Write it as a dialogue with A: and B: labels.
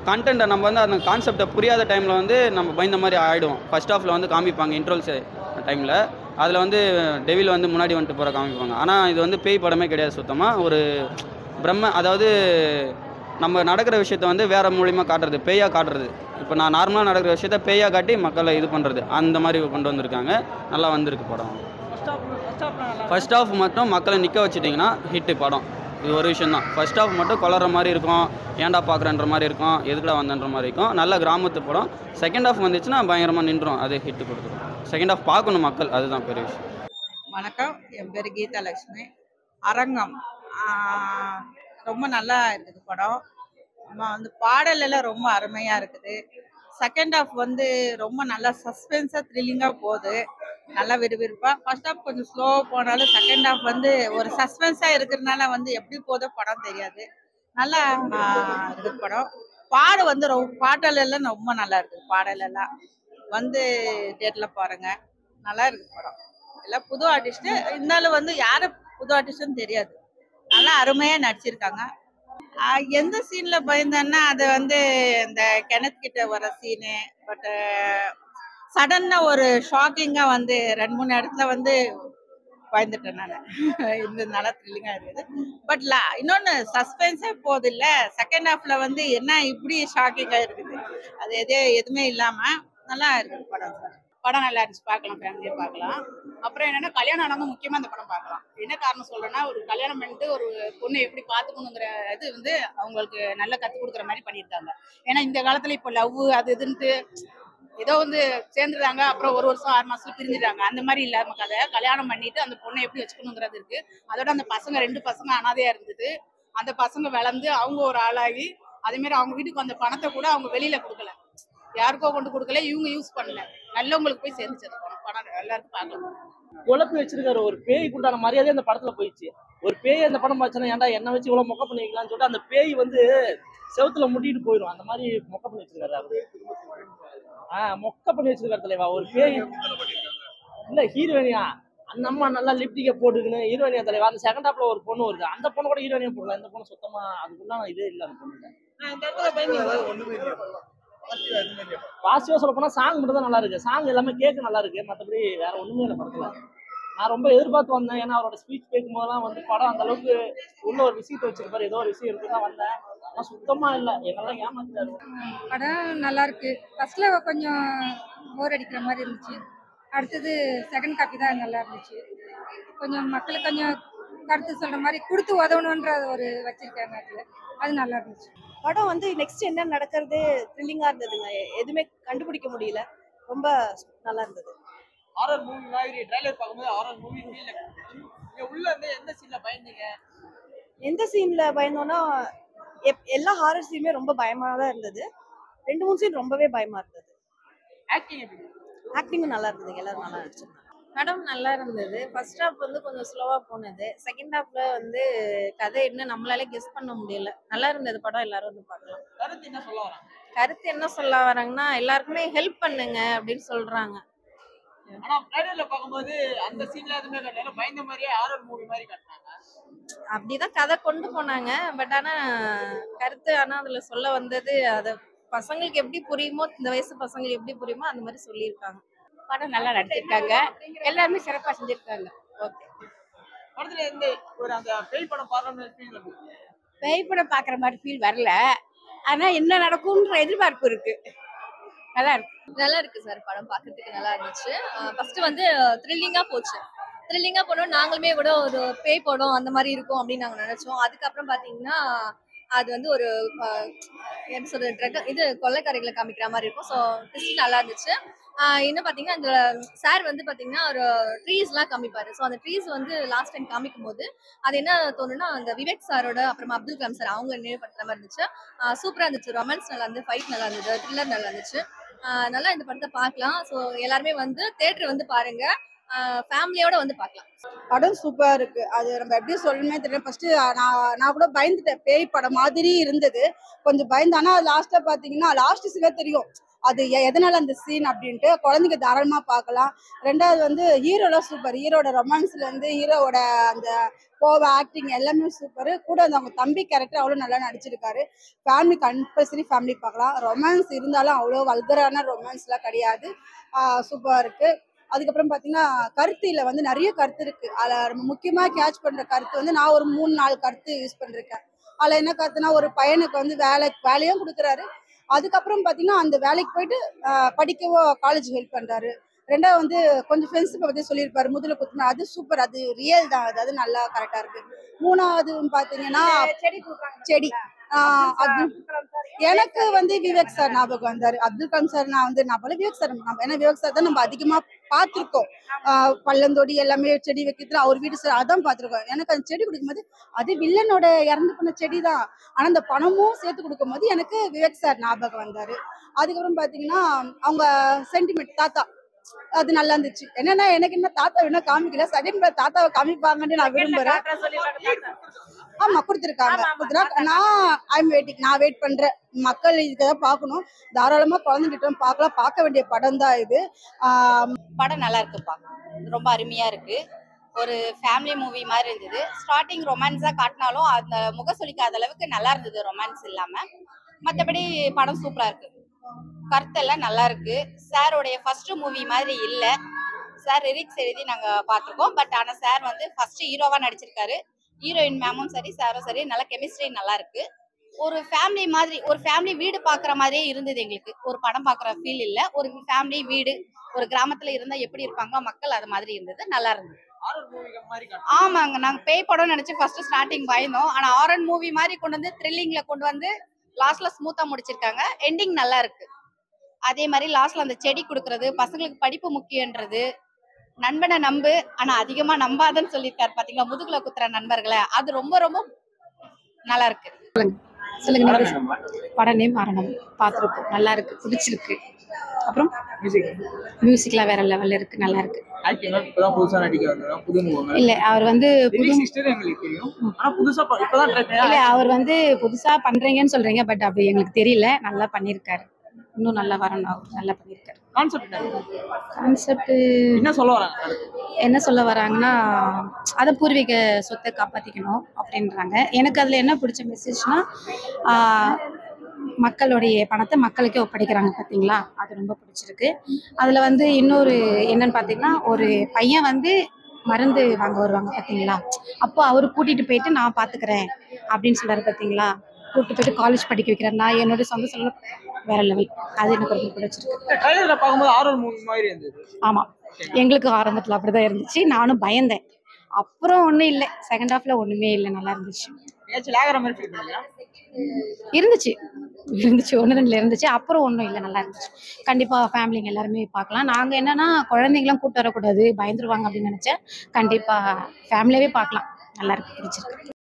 A: கண்டென்ட்டை நம்ம வந்து அந்த கான்செப்டை புரியாத டைமில் வந்து நம்ம பயந்த மாதிரி ஆகிடுவோம் ஃபர்ஸ்ட் ஹாஃபில் வந்து காமிப்பாங்க இன்ட்ரோல்ஸ் டைமில் அதில் வந்து டெவில் வந்து முன்னாடி வந்துட்டு போகிற காமிப்பாங்க ஆனால் இது வந்து பேய் படமே கிடையாது சுத்தமாக ஒரு பிரம்ம அதாவது நம்ம நடக்கிற விஷயத்த வந்து வேறு மூலியமாக காட்டுறது பேயாக காட்டுறது இப்போ நான் நார்மலாக நடக்கிற விஷயத்த பேயாக காட்டி மக்களை இது பண்ணுறது அந்த மாதிரி கொண்டு வந்திருக்காங்க நல்லா வந்திருக்கு படம் ஃபர்ஸ்ட் ஹாஃப் மட்டும் மக்களை நிற்க வச்சிட்டிங்கன்னா ஹிட்டு படம் இது ஒரு விஷயம் தான் ஃபர்ஸ்ட் ஹாஃப் மட்டும் கொளற மாதிரி இருக்கும் ஏன்டா பார்க்குறன்ற மாதிரி இருக்கும் எதுக்குடா வந்தன்ற மாதிரி இருக்கும் நல்ல கிராமத்து படம் செகண்ட் ஹாஃப் வந்துச்சுன்னா பயங்கரமாக நின்றும் அது ஹிட்டு கொடுத்துரும் செகண்ட் ஹாஃப் பார்க்கணும் மக்கள் அதுதான் பெரிய விஷயம்
B: வணக்கம் என் பேர் கீதாலட்சுமி அரங்கம் ஆஹ் ரொம்ப நல்லா இருக்குது படம் நம்ம வந்து பாடல் எல்லாம் ரொம்ப அருமையா இருக்குது செகண்ட் ஹாஃப் வந்து ரொம்ப நல்லா சஸ்பென்ஸாக த்ரில்லிங்காக போகுது நல்லா விறுவிறுப்பா ஃபர்ஸ்ட் ஹாஃப் கொஞ்சம் ஸ்லோவாக போனாலும் செகண்ட் ஹாஃப் வந்து ஒரு சஸ்பென்ஸாக இருக்கிறதுனால வந்து எப்படி போதோ படம் தெரியாது நல்லா ஆஹ் இருக்குது படம் பாடு வந்து ரொம்ப பாடல் எல்லாம் ரொம்ப நல்லா இருக்குது பாடல் எல்லாம் வந்து தேட்டரில் பாருங்க நல்லா இருக்குது படம் எல்லாம் புது ஆர்டிஸ்ட் இருந்தாலும் வந்து யாரு புது ஆர்டிஸ்ட்னு தெரியாது நல்லா அருமையா நடிச்சிருக்காங்க ஆஹ் எந்த சீன்ல பயந்தேன்னா அது வந்து இந்த கிணத்து கிட்ட வர சீனு பட் சடன்னா ஒரு ஷாக்கிங்கா வந்து ரெண்டு மூணு இடத்துல வந்து பயந்துட்டேன் நான் இந்த நல்லா த்ரில்லிங்கா இருக்குது பட் இன்னொன்னு சஸ்பென்ஸே போகுது இல்ல செகண்ட் ஹாஃப்ல வந்து என்ன இப்படி ஷாக்கிங்கா இருக்குது அது எதே எதுவுமே இல்லாம நல்லா இருக்குது படம் சார்
C: படம் நல்லா இருந்துச்சு பார்க்கலாம் ஃபேமிலியாக பார்க்கலாம் அப்புறம் என்னன்னா கல்யாணம் ஆனவங்க முக்கியமா இந்த படம் பார்க்கலாம் என்ன காரணம் சொல்றேன்னா ஒரு கல்யாணம் பண்ணிட்டு ஒரு பொண்ணை எப்படி பார்த்துக்கணுங்கிற இது வந்து அவங்களுக்கு நல்லா கற்றுக் கொடுக்குற மாதிரி பண்ணியிருக்காங்க ஏன்னா இந்த காலத்துல இப்போ லவ் அது இதுன்ட்டு ஏதோ வந்து சேர்ந்துடுறாங்க அப்புறம் ஒரு வருஷம் ஆறு மாசத்துல பிரிஞ்சிடுறாங்க அந்த மாதிரி இல்லாம கதை கல்யாணம் பண்ணிட்டு அந்த பொண்ணை எப்படி வச்சுக்கணுங்கிறது இருக்கு அதோட அந்த பசங்க ரெண்டு பசங்க அனாதையா இருந்தது அந்த பசங்க வளர்ந்து அவங்க ஒரு ஆளாகி அதே மாதிரி அவங்க வீட்டுக்கு வந்த பணத்தை கூட அவங்க வெளியில கொடுக்கல யாருக்கோ கொண்டு கொடுக்கல இவங்க யூஸ் பண்ணல நல்லவங்களுக்கு போய் சேர்ந்துச்சு அந்த பணம் பணம் எல்லாருக்கும் பார்க்கலாம்
D: குழப்பி வச்சிருக்காரு ஒரு பேய்க்கு உண்டான மரியாதை அந்த படத்துல போயிடுச்சு ஒரு பேய் அந்த படம் பார்த்துன்னா ஏன்டா என்ன வச்சு இவ்வளவு மொக்க பண்ணி வைக்கலாம்னு சொல்லிட்டு அந்த பேய் வந்து செவுத்துல முட்டிட்டு போயிடும் அந்த மாதிரி மொக்க பண்ணி வச்சிருக்காரு அவரு ஆஹ் மொக்க பண்ணி வச்சிருக்காரு தலைவா ஒரு பேய் இல்ல ஹீரோயினியா அந்த அம்மா நல்லா லிப்டிக்க போட்டுக்கின்னு ஹீரோயினியா தலைவா அந்த செகண்ட் ஹாப்ல ஒரு பொண்ணு வருது அந்த பொண்ணு கூட ஹீரோயினியா போடல இந்த பொண்ணு சுத்தமா அதுக்குள்ள இதே இல்ல அந்த பொண்ணு பாசிட்டிவா சொல்ல போனா சாங் மட்டும் தான் நல்லா இருக்கு சாங் எல்லாமே கேட்க நல்லா இருக்கு மத்தபடி வேற ஒண்ணுமே இல்லை படத்துல நான் ரொம்ப எதிர்பார்த்து வந்தேன் ஏன்னா அவரோட ஸ்பீச் கேட்கும் போதெல்லாம் வந்து படம் அந்த அளவுக்கு உள்ள ஒரு விஷயத்தை வச்சிருப்பாரு ஏதோ ஒரு விஷயம் இருக்கு தான் வந்தேன் ஆனா சுத்தமா இல்லை என்னெல்லாம் ஏமாத்திட்டாரு
E: படம் நல்லா இருக்கு ஃபர்ஸ்ட்ல கொஞ்சம் போர் அடிக்கிற மாதிரி இருந்துச்சு அடுத்தது செகண்ட் காப்பி தான் நல்லா இருந்துச்சு கொஞ்சம் மக்களுக்கு கொஞ்சம் கருத்து சொல்ற மாதிரி கொடுத்து உதவணுன்ற ஒரு வச்சிருக்காங்க அதுல அது நல்லா இருந்துச்சு
F: படம் வந்து நெக்ஸ்ட் என்ன நடக்கிறது த்ரில்லிங்கா இருந்ததுங்க எ- எதுவுமே கண்டுபிடிக்க முடியல ரொம்ப நல்லா இருந்தது
G: ஹாரர் மூவி மாதிரி ட்ரைலர் பார்க்கும்போது ஹாரர் மூவி ஃபீல் நீங்க உள்ள இருந்து எந்த சீன்ல பயந்தீங்க
F: எந்த சீன்ல பயந்தோம்னா எப்- எல்லா ஹாரர் சீனுமே ரொம்ப பயமா தான் இருந்தது ரெண்டு மூணு சீன் ரொம்பவே பயமா இருந்தது
G: ஆக்டிங் எப்படி
F: ஆக்டிங்கும் நல்லா இருந்தது எல்லாரும் நல்லா நடிச்சிருந்தாங்க
H: படம் நல்லா இருந்தது ஃபர்ஸ்ட் ஹாஃப் வந்து கொஞ்சம் ஸ்லோவா போனது செகண்ட் ஹாஃப்ல வந்து கதை என்ன நம்மளால கெஸ் பண்ண முடியல நல்லா இருந்தது படம் எல்லாரும் வந்து பார்க்கலாம்
G: கருத்து என்ன சொல்ல வராங்க
H: கருத்து என்ன சொல்ல வராங்கன்னா எல்லாருக்குமே ஹெல்ப் பண்ணுங்க அப்படின்னு சொல்றாங்க
G: ஆனா ட்ரைலர்ல பார்க்கும்போது அந்த சீன்ல எதுவுமே காட்டல பயந்த மாதிரியே ஹாரர் மூவி மாதிரி காட்டினாங்க
H: அப்படிதான் கதை கொண்டு போனாங்க பட் ஆனா கருத்து ஆனா அதுல சொல்ல வந்தது அத பசங்களுக்கு எப்படி புரியுமோ இந்த வயசு பசங்களுக்கு எப்படி புரியுமோ அந்த மாதிரி சொல்லியிருக்காங்க
C: படம் நல்லா நடிச்சிருக்காங்க எல்லாருமே சிறப்பா செஞ்சிருக்காங்க ஓகே
G: படத்துல இருந்து ஒரு அந்த பேய் படம் பார்க்கணும்னு ஃபீல் வருது
C: பேய் படம் பாக்குற மாதிரி ஃபீல் வரல ஆனா என்ன நடக்கும்ன்ற எதிர்பார்ப்பு இருக்கு நல்லா இருக்கு
I: நல்லா இருக்கு சார் படம் பார்க்கறதுக்கு நல்லா இருந்துச்சு ஃபர்ஸ்ட் வந்து த்ரில்லிங்கா போச்சு த்ரில்லிங்கா போனோம் நாங்களுமே கூட ஒரு பேய் படம் அந்த மாதிரி இருக்கும் அப்படின்னு நாங்க நினைச்சோம் அதுக்கப்புறம் பாத்தீங்கன்னா அது வந்து ஒரு அஹ், எப்படி சொல்றது ட்ரக் இது கொள்ளைக்காரிகளை காமிக்கிற மாதிரி இருக்கும் ஸோ டெஸ்ட் நல்லா இருந்துச்சு ஆஹ் இன்னும் பார்த்தீங்கன்னா அந்த சார் வந்து பார்த்தீங்கன்னா ஒரு ட்ரீஸ்லாம் காமிப்பாரு ஸோ அந்த ட்ரீஸ் வந்து லாஸ்ட் டைம் காமிக்கும் போது அது என்ன தோணுன்னா அந்த விவேக் சாரோட அப்புறமா அப்துல் கலாம் சார் அவங்க நினைவுபடுத்துற மாதிரி இருந்துச்சு சூப்பராக இருந்துச்சு ரொமான்ஸ் நல்லா இருந்தது ஃபைட் நல்லா இருந்தது த்ரில்லர் நல்லா இருந்துச்சு ஆஹ் நல்லா இந்த படத்தை பார்க்கலாம் ஸோ எல்லாருமே வந்து தேட்டர் வந்து பாருங்க ஃபேமிலியோட வந்து பார்க்கலாம்
J: படம் சூப்பரா இருக்கு அது நம்ம எப்படி சொல்லணுமே தெரியல ஃபர்ஸ்ட் நான் நான் கூட பயந்துட்டேன் பேய் படம் மாதிரி இருந்தது கொஞ்சம் பயந்து ஆனா லாஸ்டா பாத்தீங்கன்னா லாஸ்ட் சில தெரியும் அது எ- எதனால அந்த சீன் அப்படின்ட்டு குழந்தைங்க தாராளமா பார்க்கலாம் ரெண்டாவது வந்து ஹீரோலாம் சூப்பர் ஹீரோட ரொமான்ஸ்ல இருந்து ஹீரோவோட அந்த கோவ ஆக்டிங் எல்லாமே சூப்பர் கூட வந்து அவங்க தம்பி கேரக்டர் அவ்வளோ நல்லா நடிச்சிருக்காரு ஃபேமிலி கம்பல்சரி ஃபேமிலி பார்க்கலாம் ரொமான்ஸ் இருந்தாலும் அவ்வளோ வல்கரான ரொமான்ஸ்லாம் கிடையாது சூப்பராக இருக்கு அதுக்கப்புறம் பார்த்தீங்கன்னா கருத்தில வந்து நிறைய கருத்து இருக்கு அதில் நம்ம முக்கியமாக கேட்ச் பண்ற கருத்து வந்து நான் ஒரு மூணு நாலு கருத்து யூஸ் பண்ணிருக்கேன் அதில் என்ன கருத்துனா ஒரு பையனுக்கு வந்து வேலை வேலையும் கொடுக்குறாரு அதுக்கப்புறம் பார்த்தீங்கன்னா அந்த வேலைக்கு போயிட்டு ஆஹ் படிக்கவோ காலேஜ் ஹெல்ப் பண்றாரு ரெண்டாவது வந்து கொஞ்சம் ஃப்ரெண்ட்ஸுக்கு பற்றி சொல்லியிருப்பாரு முதல்ல குத்துனா அது சூப்பர் அது ரியல் தான் அது அது நல்லா கரெக்டாக இருக்கு மூணாவது பார்த்தீங்கன்னா செடி ஆஹ் அது எனக்கு வந்து விவேக் சார் ஞாபகம் வந்தாரு அப்துல் கலாம் சார் நான் வந்து நான் போல விவேக் சார் நம்ம ஏன்னா விவேக் சார் தான் நம்ம அதிகமா பார்த்துருக்கோம் ஆஹ் பள்ளந்தொடி எல்லாமே செடி வைக்கிறதுல அவர் வீடு சார் அதான் பார்த்துருக்கோம் எனக்கு அந்த செடி கொடுக்கும்போது அது வில்லனோட இறந்து போன செடி தான் ஆனா அந்த பணமும் சேர்த்து கொடுக்கும்போது எனக்கு விவேக் சார் ஞாபகம் வந்தாரு அதுக்கப்புறம் பாத்தீங்கன்னா அவங்க சென்டிமெண்ட் தாத்தா அது நல்லா இருந்துச்சு என்னன்னா எனக்கு என்ன தாத்தா வேணா காமிக்கல செகண்ட் தாத்தாவை காமிப்பாங்கன்னு நான் விரும்புறேன் ஆமா கொடுத்துருக்காங்க கொடுத்துருக்காங்க நான் ஐம் வெயிட்டிங் நான் வெயிட் பண்றேன் மக்கள் இதுக்கு தான் பார்க்கணும் தாராளமா குழந்தைகிட்ட பார்க்கலாம் பார்க்க வேண்டிய படம் தான் இது ஆஹ்
K: படம் நல்லா இருக்குப்பா ரொம்ப அருமையா இருக்கு ஒரு ஃபேமிலி மூவி மாதிரி இருந்தது ஸ்டார்டிங் ரொமான்ஸா காட்டினாலும் அந்த முக சுளிக்காத அளவுக்கு நல்லா இருந்தது ரொமான்ஸ் இல்லாம மற்றபடி படம் சூப்பரா இருக்கு கருத்தெல்லாம் நல்லா இருக்கு சாரோடைய ஃபர்ஸ்ட் மூவி மாதிரி இல்ல சார் லிரிக்ஸ் எழுதி நாங்க பார்த்திருக்கோம் பட் ஆனா சார் வந்து ஃபர்ஸ்ட் ஹீரோவா நடிச்சிருக்காரு ஹீரோயின் மேமும் சரி சாரும் சரி நல்ல கெமிஸ்ட்ரி நல்லா இருக்கு ஒரு ஃபேமிலி மாதிரி ஒரு ஃபேமிலி வீடு பாக்குற மாதிரியே இருந்தது எங்களுக்கு ஒரு படம் பாக்குற ஃபீல் இல்ல ஒரு ஃபேமிலி வீடு ஒரு கிராமத்துல இருந்தா எப்படி இருப்பாங்களோ மக்கள் அது மாதிரி இருந்தது நல்லா இருந்தது
G: ஹாரர் மூவி மாதிரி காட்டு
K: ஆமாங்க நாங்க பேய் படம் நினைச்சு ஃபர்ஸ்ட் ஸ்டார்டிங் பயந்தோம் ஆனா ஆரன் மூவி மாதிரி கொண்டு வந்து த்ரில்லிங்ல கொண்டு வந்து லாஸ்ட்ல ஸ்மூத்தா முடிச்சிருக்காங்க எண்டிங் நல்லா இருக்கு அதே மாதிரி லாஸ்ட்ல அந்த செடி கொடுக்கறது பசங்களுக்கு படிப்பு முக்கியன்றது நண்பனை நம்பு ஆனா அதிகமா நம்பாதன்னு சொல்லியிருக்காரு பாத்தீங்களா முதுகுல குத்துற நண்பர்களை அது ரொம்ப ரொம்ப நல்லா இருக்கு
C: சொல்லுங்க நீங்க படம் நேம் மரணம் பார்த்துருக்கோம் நல்லா இருக்கு பிடிச்சிருக்கு அப்புறம்
G: மியூசிக்
C: மியூசிக்லாம் வேற லெவல்ல இருக்கு நல்லா இருக்கு
G: ஆக்டிங் இப்பதான் புதுசா நடிக்க வந்தோம் புது முகம்
C: இல்ல அவர் வந்து புது
G: லிரிக்ஸ் ஹிஸ்டரி எங்களுக்கு தெரியும் ஆனா புதுசா ப- இப்பதான் ட்ரை
C: இல்ல அவர் வந்து புதுசா பண்றீங்கன்னு சொல்றீங்க பட் அப்படி எங்களுக்கு தெரியல நல்லா பண்ணிருக்காரு இன்னும் நல்லா வரணும் அவர் நல்லா பண்ணிருக்காரு
G: கான்செப்ட் என்ன
C: கான்செப்ட்
G: என்ன சொல்ல வராங்க
C: என்ன சொல்ல வராங்கன்னா அதை பூர்வீக சொத்தை காப்பாத்திக்கணும் அப்படின்றாங்க எனக்கு அதுல என்ன பிடிச்ச மெசேஜ்னா மக்களுடைய பணத்தை மக்களுக்கே ஒப்படைக்கிறாங்க பார்த்தீங்களா அது ரொம்ப பிடிச்சிருக்கு அதில் வந்து இன்னொரு என்னன்னு பார்த்தீங்கன்னா ஒரு பையன் வந்து மருந்து வாங்க வருவாங்க பார்த்தீங்களா அப்போ அவர் கூட்டிட்டு போயிட்டு நான் பார்த்துக்கிறேன் அப்படின்னு சொல்றாரு பார்த்தீங்களா கூட்டிட்டு போயிட்டு காலேஜ் படிக்க வைக்கிறேன் நான் என்னோட சொந்த சொல்ல வேற லெவல் அது எனக்கு ரொம்ப பிடிச்சிருக்கு
G: ட்ரைலர்ல பார்க்கும்போது ஹாரர் மூவி மாதிரி இருந்தது
C: ஆமாம் எங்களுக்கு ஆரம்பத்தில் அப்படிதான் இருந்துச்சு நானும் பயந்தேன் அப்புறம் ஒன்றும் இல்லை செகண்ட் ஹாஃப்ல ஒன்றுமே இல்லை நல்லா இருந்துச்சு
G: ஏதாச்சும் லேகர மாதிரி ஃபீல் பண்ணீங்களா
C: இருந்துச்சு இருந்துச்சு ஒன்று ரெண்டுல இருந்துச்சு அப்புறம் ஒன்றும் இல்லை நல்லா இருந்துச்சு கண்டிப்பாக ஃபேமிலிங்க எல்லாருமே பார்க்கலாம் நாங்கள் என்னன்னா குழந்தைங்களாம் கூட்டு வரக்கூடாது பயந்துருவாங்க அப்படின்னு நினச்சேன் கண்டிப்பாக ஃபேமிலியாவே பார்க்கலாம் நல்லா இருக்கு பிடிச்சிருக்கு